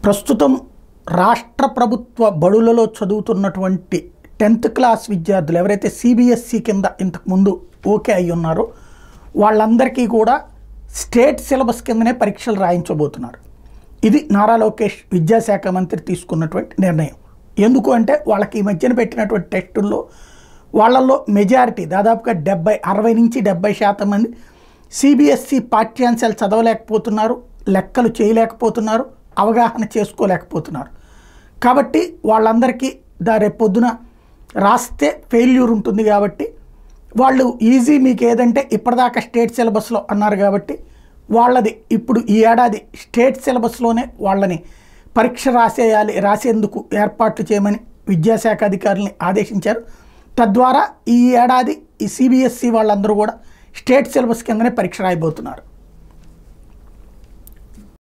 ప్రస్తుతం రాష్ట్ర ప్రభుత్వ బడులలో చదువుతున్నటువంటి టెన్త్ క్లాస్ విద్యార్థులు ఎవరైతే సిబిఎస్సి కింద ఇంతకుముందు ఓకే అయి ఉన్నారో వాళ్ళందరికీ కూడా స్టేట్ సిలబస్ కిందనే పరీక్షలు రాయించబోతున్నారు ఇది నారా లోకేష్ విద్యాశాఖ మంత్రి తీసుకున్నటువంటి నిర్ణయం ఎందుకు అంటే వాళ్ళకి ఈ మధ్యన పెట్టినటువంటి టెస్టుల్లో వాళ్ళల్లో మెజారిటీ దాదాపుగా డెబ్బై అరవై నుంచి డెబ్బై శాతం మంది సిబిఎస్సి పాఠ్యాంశాలు చదవలేకపోతున్నారు లెక్కలు చేయలేకపోతున్నారు అవగాహన చేసుకోలేకపోతున్నారు కాబట్టి వాళ్ళందరికీ దా రేపు పొద్దున రాస్తే ఫెయిల్యూర్ ఉంటుంది కాబట్టి వాళ్ళు ఈజీ మీకు ఏదంటే ఇప్పటిదాకా స్టేట్ సిలబస్లో అన్నారు కాబట్టి వాళ్ళది ఇప్పుడు ఈ ఏడాది స్టేట్ సిలబస్లోనే వాళ్ళని పరీక్ష రాసేయాలి రాసేందుకు ఏర్పాట్లు చేయమని విద్యాశాఖ అధికారుల్ని ఆదేశించారు తద్వారా ఈ ఏడాది ఈ సిబిఎస్సి వాళ్ళందరూ కూడా స్టేట్ సిలబస్ కిందనే పరీక్ష రాయబోతున్నారు